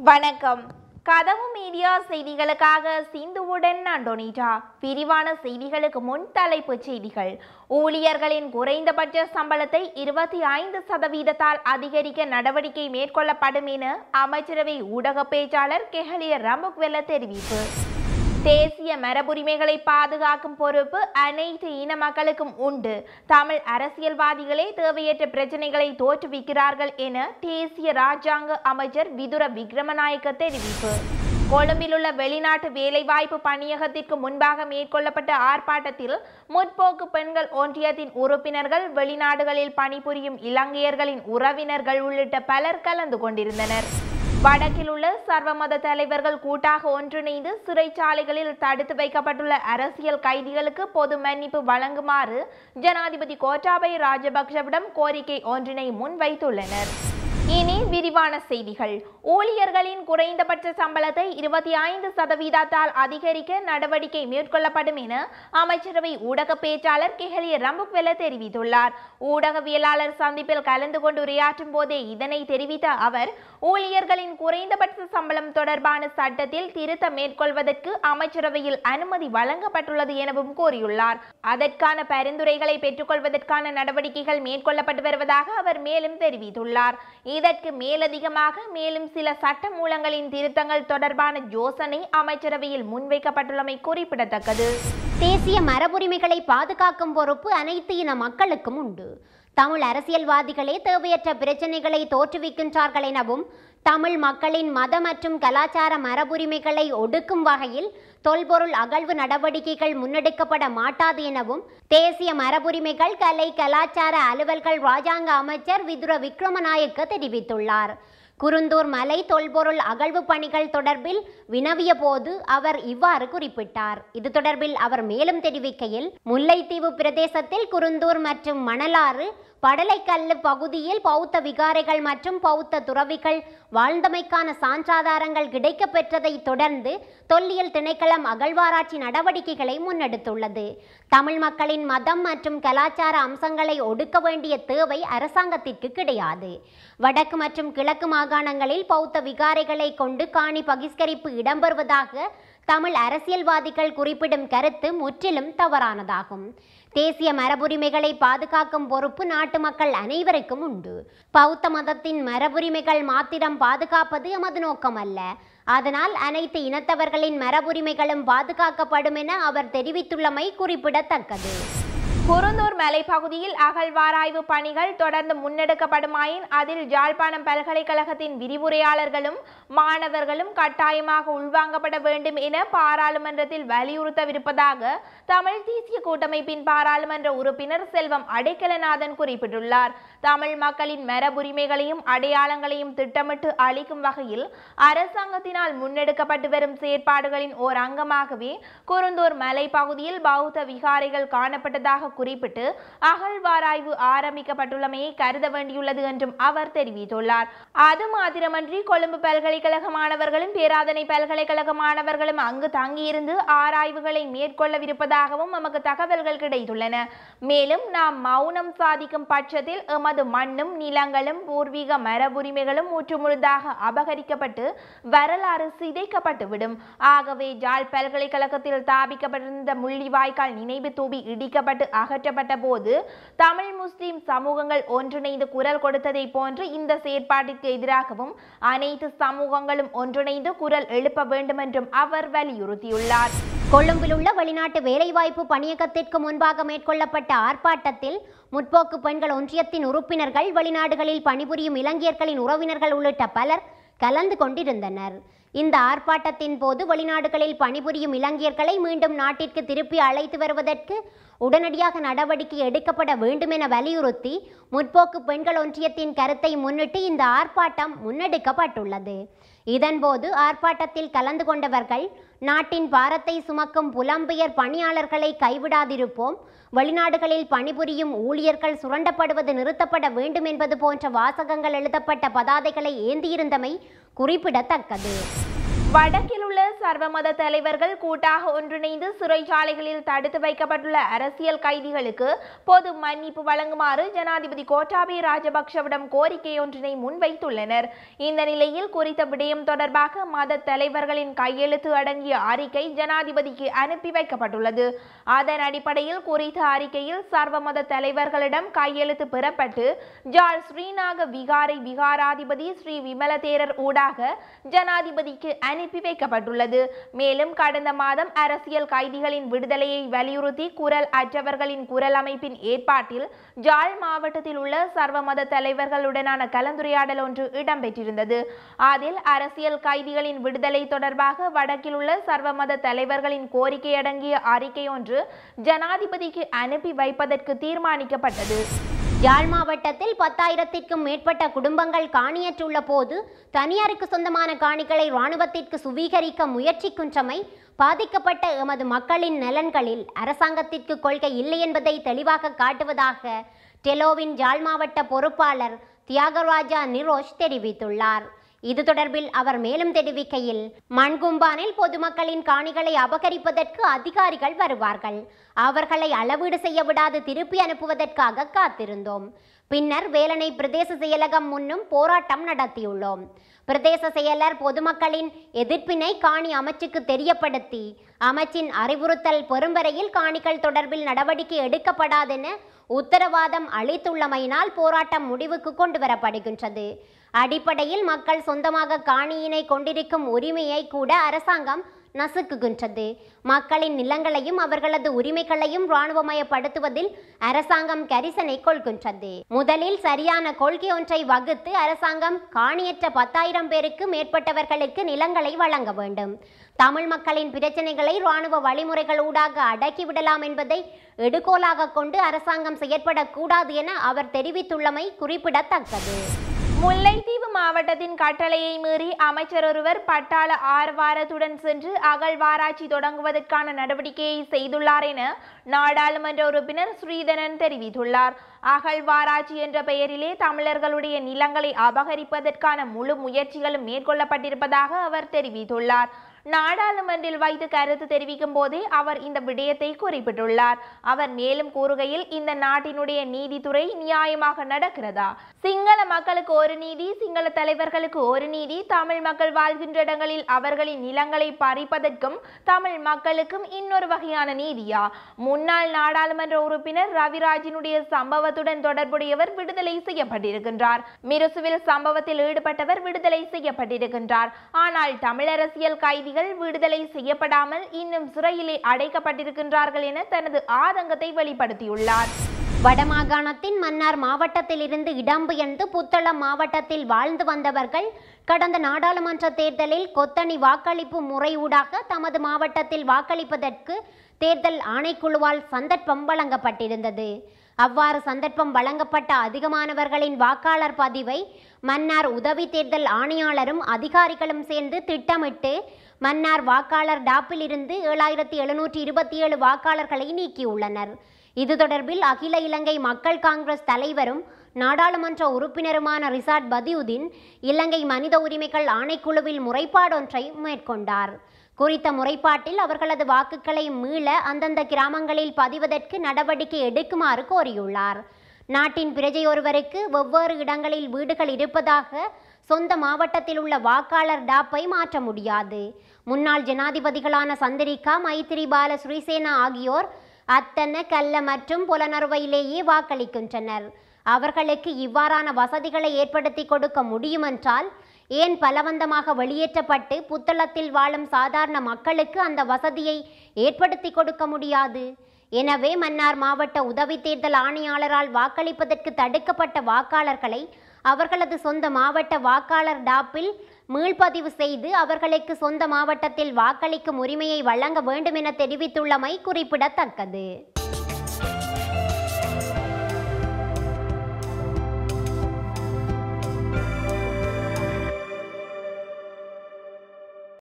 வணக்கம் கதவு மீடியா செய்திகளுக்காக சிந்துவுடன் நான் டொனிட்டா விரிவான செய்திகளுக்கு முன் தலைப்புச் செய்திகள் ஊழியர்களின் குறைந்தபட்ச சம்பளத்தை இருபத்தி ஐந்து சதவீதத்தால் அதிகரிக்க நடவடிக்கை மேற்கொள்ளப்படும் என அமைச்சரவை ஊடக பேச்சாளர் கெஹலிய ரம்புக்வெல்ல தெரிவிப்பு தேசிய மரபுரிமைகளை பாதுகாக்கும் பொறுப்பு அனைத்து இன மக்களுக்கும் உண்டு தமிழ் அரசியல்வாதிகளே தேவையற்ற பிரச்சனைகளை தோற்றுவிக்கிறார்கள் என தேசிய ராஜாங்க அமைச்சர் விதுர விக்ரமநாயக்க தெரிவிப்பு கொழும்பில் உள்ள வெளிநாட்டு வேலைவாய்ப்பு பணியகத்திற்கு முன்பாக மேற்கொள்ளப்பட்ட ஆர்ப்பாட்டத்தில் முற்போக்கு பெண்கள் ஒன்றியத்தின் உறுப்பினர்கள் வெளிநாடுகளில் பணிபுரியும் இலங்கையர்களின் உறவினர்கள் உள்ளிட்ட பலர் கலந்து கொண்டிருந்தனர் வடக்கில் உள்ள சர்வமத தலைவர்கள் கூட்டாக ஒன்றிணைந்து சிறைச்சாலைகளில் தடுத்து வைக்கப்பட்டுள்ள அரசியல் கைதிகளுக்கு பொது மன்னிப்பு வழங்குமாறு ஜனாதிபதி கோட்டாபய ராஜபக்ஷவிடம் கோரிக்கை ஒன்றினை முன்வைத்துள்ளனர் இனி விரிவான செய்திகள் ஊழியர்களின் குறைந்தபட்ச சம்பளத்தை இருபத்தி ஐந்து சதவீதத்தால் அதிகரிக்க நடவடிக்கை மேற்கொள்ளப்படும் என அமைச்சரவை ஊடக பேச்சாளர் கெஹலிய ரம்புக்வெல தெரிவித்துள்ளார் ஊடகவியலாளர் சந்திப்பில் கலந்து கொண்டு உரையாற்றும் போதே இதனை தெரிவித்த அவர் ஊழியர்களின் குறைந்தபட்ச சம்பளம் தொடர்பான சட்டத்தில் திருத்தம் மேற்கொள்வதற்கு அமைச்சரவையில் அனுமதி வழங்கப்பட்டுள்ளது எனவும் கூறியுள்ளார் அதற்கான பரிந்துரைகளை பெற்றுக்கொள்வதற்கான நடவடிக்கைகள் மேற்கொள்ளப்பட்டு வருவதாக அவர் மேலும் தெரிவித்துள்ளார் இதற்கு மேலதிகமாக மேலும் சில சட்ட மூலங்களின் திருத்தங்கள் தொடர்பான யோசனை அமைச்சரவையில் முன்வைக்கப்பட்டுள்ளமை குறிப்பிடத்தக்கது தேசிய மரபுரிமைகளை பாதுகாக்கும் பொறுப்பு அனைத்து இன மக்களுக்கும் உண்டு தமிழ் அரசியல்வாதிகளே தேவையற்ற பிரச்சனைகளை தோற்றுவிக்கின்றார்கள் எனவும் தமிழ் மக்களின் மத மற்றும் கலாச்சார மரபுரிமைகளை ஒடுக்கும் வகையில் தொல்பொருள் அகழ்வு நடவடிக்கைகள் முன்னெடுக்கப்பட மாட்டாது எனவும் தேசிய மரபுரிமைகள் கலை கலாச்சார அலுவல்கள் ராஜாங்க அமைச்சர் விதுர விக்ரமநாயக்க தெரிவித்துள்ளார் குருந்தூர் மலை தொல்பொருள் அகழ்வு பணிகள் தொடர்பில் வினவிய போது அவர் இவ்வாறு குறிப்பிட்டார் இது தொடர்பில் அவர் மேலும் தெரிவிக்கையில் முல்லைத்தீவு பிரதேசத்தில் குருந்தூர் மற்றும் மணலாறு படலைக்கல்லு பகுதியில் பௌத்த விகாரைகள் மற்றும் பௌத்த துறவிகள் வாழ்ந்தமைக்கான சான்றாதாரங்கள் கிடைக்கப் பெற்றதை தொடர்ந்து தொல்லியல் திணைக்களம் அகழ்வாராய்ச்சி நடவடிக்கைகளை முன்னெடுத்துள்ளது தமிழ் மக்களின் மதம் மற்றும் கலாச்சார அம்சங்களை ஒடுக்க வேண்டிய தேவை அரசாங்கத்திற்கு கிடையாது வடக்கு மற்றும் கிழக்கு மாகாணங்களில் பௌத்த விகாரைகளை கொண்டு காணி பகிஷ்கரிப்பு இடம்பெறுவதாக தமிழ் அரசியல்வாதிகள் குறிப்பிடும் கருத்து முற்றிலும் தவறானதாகும் தேசிய மரபுரிமைகளை பாதுகாக்கும் பொறுப்பு நாட்டு மக்கள் அனைவருக்கும் உண்டு பௌத்த மதத்தின் மரபுரிமைகள் மாத்திரம் பாதுகாப்பது எமது நோக்கமல்ல அதனால் அனைத்து இனத்தவர்களின் மரபுரிமைகளும் பாதுகாக்கப்படும் என அவர் தெரிவித்துள்ளமை குறிப்பிடத்தக்கது குருந்தூர் மலைப்பகுதியில் அகழ்வாராய்வு பணிகள் தொடர்ந்து முன்னெடுக்கப்படுமாயின் அதில் யாழ்ப்பாணம் பல்கலைக்கழகத்தின் விரிவுரையாளர்களும் மாணவர்களும் கட்டாயமாக உள்வாங்கப்பட வேண்டும் என பாராளுமன்றத்தில் வலியுறுத்தவிருப்பதாக தமிழ் தேசிய கூட்டமைப்பின் பாராளுமன்ற உறுப்பினர் செல்வம் அடைக்கலநாதன் குறிப்பிட்டுள்ளார் தமிழ் மக்களின் மரபுரிமைகளையும் அடையாளங்களையும் திட்டமிட்டு அளிக்கும் வகையில் அரசாங்கத்தினால் முன்னெடுக்கப்பட்டு வரும் செயற்பாடுகளின் ஓர் அங்கமாகவே குருந்தூர் மலைப்பகுதியில் பௌத்த விகாரைகள் காணப்பட்டதாக குறிப்பிட்டு அகழ்வாராய்வு ஆரம்பிக்கப்பட்டுள்ளமையை கருத வேண்டியுள்ளது என்றும் அவர் தெரிவித்துள்ளார் அது மாத்திரமன்றி கொழும்பு பல்கலைக்கழக மாணவர்களும் பேராதனை பல்கலைக்கழக மாணவர்களும் அங்கு தங்கியிருந்து ஆராய்வுகளை மேற்கொள்ளவிருப்பதாகவும் நமக்கு தகவல்கள் கிடைத்துள்ளன மேலும் நாம் மௌனம் சாதிக்கும் பட்சத்தில் எமது மண்ணும் நிலங்களும் பூர்வீக மரபுரிமைகளும் முற்றுமுழுதாக அபகரிக்கப்பட்டு வரலாறு சிதைக்கப்பட்டுவிடும் ஆகவே ஜாழ் பல்கலைக்கழகத்தில் ஸ்தாபிக்கப்பட்டிருந்த முள்ளிவாய்க்கால் நினைவு தூபி இடிக்கப்பட்டு அகற்றப்பட்ட போது தமிழ் முஸ்லிம் சமூகங்கள் ஒன்றிணைந்து குரல் கொடுத்ததை போன்று இந்த செயற்பாட்டிற்கு எதிராகவும் அனைத்து சமூகங்களும் ஒன்றிணைந்து குரல் எழுப்ப வேண்டும் என்றும் அவர் வலியுறுத்தியுள்ளார் கொழும்பில் உள்ள வெளிநாட்டு வேலைவாய்ப்பு பணியகத்திற்கு முன்பாக மேற்கொள்ளப்பட்ட ஆர்ப்பாட்டத்தில் முற்போக்கு பெண்கள் ஒன்றியத்தின் உறுப்பினர்கள் வெளிநாடுகளில் பணிபுரியும் இலங்கையர்களின் உறவினர்கள் உள்ளிட்ட பலர் கலந்து கொண்டிருந்தனர் இந்த ஆர்ப்பாட்டத்தின் போது வெளிநாடுகளில் பணிபுரியும் இலங்கையர்களை மீண்டும் நாட்டிற்கு திருப்பி அழைத்து வருவதற்கு உடனடியாக நடவடிக்கை எடுக்கப்பட வேண்டும் என வலியுறுத்தி முற்போக்கு பெண்கள் ஒன்றியத்தின் கருத்தை முன்னிட்டு இந்த ஆர்ப்பாட்டம் முன்னெடுக்கப்பட்டுள்ளது இதன்போது ஆர்ப்பாட்டத்தில் கலந்து கொண்டவர்கள் நாட்டின் பாரத்தை சுமக்கும் புலம்பெயர் பணியாளர்களை கைவிடாதிருப்போம் வெளிநாடுகளில் பணிபுரியும் ஊழியர்கள் சுரண்டப்படுவது நிறுத்தப்பட வேண்டும் என்பது போன்ற வாசகங்கள் எழுதப்பட்ட பதாதைகளை ஏந்தியிருந்தமை குறிப்பிடத்தக்கது வடக்கில் உள்ள சர்வமத தலைவர்கள் கூட்டாக ஒன்றிணைந்து சிறைச்சாலைகளில் தடுத்து வைக்கப்பட்டுள்ள அரசியல் கைதிகளுக்கு பொது மன்னிப்பு வழங்குமாறு ஜனாதிபதி கோட்டாபய ராஜபக்ஷவிடம் கோரிக்கை ஒன்றினை முன்வைத்துள்ளனர் இந்த நிலையில் குறித்த விடயம் தொடர்பாக மத தலைவர்களின் கையெழுத்து அடங்கிய அறிக்கை ஜனாதிபதிக்கு அனுப்பி வைக்கப்பட்டுள்ளது அதன் அடிப்படையில் குறித்த அறிக்கையில் சர்வமத தலைவர்களிடம் கையெழுத்து பெறப்பட்டு ஜாழ் ஸ்ரீநாக விகாரை விகாராதிபதி ஸ்ரீ விமல தேரர் ஊடாக ஜனாதிபதிக்கு அனுப்பி வைக்கப்பட்டுள்ளது மேலும் கடந்த மாதம் அரசியல் கைதிகளின் விடுதலையை வலியுறுத்தி குரல் அற்றவர்களின் குரல் அமைப்பின் ஏற்பாட்டில் ஜாழ் மாவட்டத்தில் உள்ள சர்வமத தலைவர்களுடனான கலந்துரையாடல் ஒன்று இடம்பெற்றிருந்தது அதில் அரசியல் கைதிகளின் விடுதலை தொடர்பாக வடக்கில் உள்ள சர்வமத தலைவர்களின் கோரிக்கை அடங்கிய அறிக்கை ஒன்று ஜனாதிபதிக்கு அனுப்பி வைப்பதற்கு தீர்மானிக்கப்பட்டது யாழ் மாவட்டத்தில் பத்தாயிரத்திற்கும் மேற்பட்ட குடும்பங்கள் காணியற்றுள்ள போது தனியாருக்கு சொந்தமான காணிகளை இராணுவத்திற்கு சுவீகரிக்க முயற்சிக்கின்றமை பாதிக்கப்பட்ட எமது மக்களின் நலன்களில் அரசாங்கத்திற்கு கொள்கை இல்லை என்பதை தெளிவாக காட்டுவதாக டெலோவின் யாழ் மாவட்ட பொறுப்பாளர் தியாகராஜா நிரோஷ் தெரிவித்துள்ளார் இது தொடர்பில் அவர் மேலும் தெரிவிக்கையில் மண்கும்பானில் பொதுமக்களின் காணிகளை அபகரிப்பதற்கு அதிகாரிகள் வருவார்கள் அவர்களை அளவீடு செய்ய விடாது திருப்பி அனுப்புவதற்காக காத்திருந்தோம் பின்னர் வேலனை பிரதேச செயலகம் முன்னும் போராட்டம் நடத்தியுள்ளோம் பிரதேச செயலர் பொதுமக்களின் எதிர்ப்பினை காணி அமைச்சுக்கு தெரியப்படுத்தி அமைச்சின் அறிவுறுத்தல் பெறும் வரையில் காணிகள் தொடர்பில் நடவடிக்கை எடுக்கப்படாதென உத்தரவாதம் அளித்துள்ளமையினால் போராட்டம் முடிவுக்கு கொண்டு வரப்படுகின்றது அடிப்படையில் மக்கள் சொந்தமாக காணியினை கொண்டிருக்கும் உரிமையை கூட அரசாங்கம் நசுக்குகின்றது மக்களின் நிலங்களையும் அவர்களது உரிமைகளையும் இராணுவமயப்படுத்துவதில் அரசாங்கம் கரிசனை கொள்கின்றது முதலில் சரியான கொள்கை ஒன்றை வகுத்து அரசாங்கம் காணியற்ற பத்தாயிரம் பேருக்கு மேற்பட்டவர்களுக்கு நிலங்களை வழங்க வேண்டும் தமிழ் மக்களின் பிரச்சனைகளை இராணுவ வழிமுறைகள் ஊடாக அடக்கிவிடலாம் என்பதை எடுகோலாக கொண்டு அரசாங்கம் செயற்படக்கூடாது என அவர் தெரிவித்துள்ளமை குறிப்பிடத்தக்கது முல்லைத்தீவு மாவட்டத்தின் கட்டளையை மீறி அமைச்சர் ஒருவர் பட்டாள ஆர்வாரத்துடன் சென்று அகழ்வாராய்ச்சி தொடங்குவதற்கான நடவடிக்கையை செய்துள்ளார் என நாடாளுமன்ற உறுப்பினர் ஸ்ரீதரன் தெரிவித்துள்ளார் அகழ்வாராய்ச்சி என்ற பெயரிலே தமிழர்களுடைய நிலங்களை அபகரிப்பதற்கான முழு முயற்சிகளும் மேற்கொள்ளப்பட்டிருப்பதாக அவர் தெரிவித்துள்ளார் நாடாளுமன்றில் வைத்து கருத்து தெரிவிக்கும் போதே அவர் இந்த விடயத்தை குறிப்பிட்டுள்ளார் அவர் மேலும் கூறுகையில் இந்த நாட்டினுடைய நீதித்துறை நியாயமாக நடக்கிறதா சிங்கள மக்களுக்கு ஒரு நீதி சிங்கள தலைவர்களுக்கு ஒரு நீதி தமிழ் மக்கள் வாழ்கின்ற இடங்களில் அவர்களின் நிலங்களை பறிப்பதற்கும் தமிழ் மக்களுக்கும் இன்னொரு வகையான நீதியா முன்னாள் நாடாளுமன்ற உறுப்பினர் ரவிராஜினுடைய சம்பவத்துடன் தொடர்புடையவர் விடுதலை செய்யப்பட்டிருக்கின்றார் மிருசுவில் சம்பவத்தில் ஈடுபட்டவர் விடுதலை செய்யப்பட்டிருக்கின்றார் ஆனால் தமிழரசியல் கைதிகள் விடுதலை செய்யப்படாமல் இன்னும் சிறையிலே அடைக்கப்பட்டிருக்கின்றார்கள் என தனது ஆதங்கத்தை வெளிப்படுத்தியுள்ளார் வடமாகாணத்தின் மன்னார் மாவட்டத்தில் இருந்து இடம்பெயர்ந்து புத்தளம் மாவட்டத்தில் வாழ்ந்து வந்தவர்கள் கடந்த நாடாளுமன்ற தேர்தலில் கொத்தணி வாக்களிப்பு முறையூடாக தமது மாவட்டத்தில் வாக்களிப்பதற்கு தேர்தல் ஆணைக்குழுவால் சந்தர்ப்பம் வழங்கப்பட்டிருந்தது அவ்வாறு சந்தர்ப்பம் வழங்கப்பட்ட அதிகமானவர்களின் வாக்காளர் பதிவை மன்னார் உதவி தேர்தல் ஆணையாளரும் அதிகாரிகளும் சேர்ந்து திட்டமிட்டு மன்னார் வாக்காளர் டாப்பில் இருந்து ஏழாயிரத்தி எழுநூற்றி இருபத்தி ஏழு வாக்காளர்களை நீக்கியுள்ளனர் இது தொடர்பில் அகில இலங்கை மக்கள் காங்கிரஸ் தலைவரும் நாடாளுமன்ற உறுப்பினருமான ரிசாட் பதியுதீன் இலங்கை மனித உரிமைகள் ஆணைக்குழுவில் முறைப்பாடொன்றை மேற்கொண்டார் குறித்த முறைப்பாட்டில் அவர்களது வாக்குகளை மீள அந்தந்த கிராமங்களில் பதிவதற்கு நடவடிக்கை எடுக்குமாறு கோரியுள்ளார் நாட்டின் பிரஜையொருவருக்கு வெவ்வேறு இடங்களில் வீடுகள் இருப்பதாக சொந்த மாவட்டத்தில் உள்ள வாக்காளர் டாப்பை மாற்ற முடியாது முன்னாள் ஜனாதிபதிகளான சந்திரிகா மைத்திரிபால ஸ்ரீசேனா ஆகியோர் அத்தன கல்ல மற்றும் புலனறுவையிலேயே வாக்களிக்கின்றனர் அவர்களுக்கு இவ்வாறான வசதிகளை ஏற்படுத்தி கொடுக்க முடியுமென்றால் ஏன் பலவந்தமாக வெளியேற்றப்பட்டு புத்தளத்தில் வாழும் சாதாரண மக்களுக்கு அந்த வசதியை ஏற்படுத்தி கொடுக்க முடியாது எனவே மன்னார் மாவட்ட உதவி தேர்தல் ஆணையாளரால் வாக்களிப்பதற்கு தடுக்கப்பட்ட வாக்காளர்களை அவர்களது சொந்த மாவட்ட வாக்காளர் டாப்பில் மீள்பதிவு செய்து அவர்களுக்கு சொந்த மாவட்டத்தில் வாக்களிக்கும் உரிமையை வழங்க வேண்டும் என தெரிவித்துள்ளமை குறிப்பிடத்தக்கது